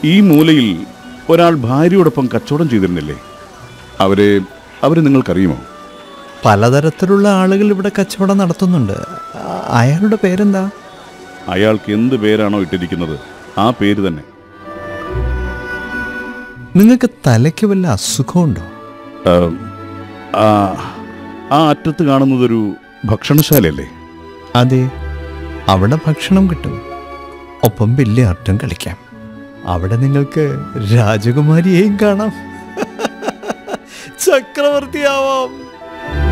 ഈ മൂലയിൽ ഒരാൾ ഭാര്യയോടൊപ്പം കച്ചവടം ചെയ്തിരുന്നില്ലേ അവരെ അവരെ നിങ്ങൾക്കറിയുമോ പലതരത്തിലുള്ള ആളുകൾ ഇവിടെ കച്ചവടം നടത്തുന്നുണ്ട് ആ- അയാളുടെ പേരെന്താ അയാൾക്ക് എന്ത് പേരാണോ ഇട്ടിരിക്കുന്നത് ആ പേര് തന്നെ നിങ്ങൾക്ക് തലയ്ക്ക് വല്ല അസുഖമുണ്ടോ ആ, ആ ആ അറ്റത്ത് കാണുന്നതൊരു ഭക്ഷണശാലയല്ലേ അതെ അവിടെ ഭക്ഷണം കിട്ടും ഒപ്പം ബില്ലിയാർട്ടും കളിക്കാം അവിടെ നിങ്ങൾക്ക് രാജകുമാരിയെയും കാണാം ചക്രവർത്തിയാവാം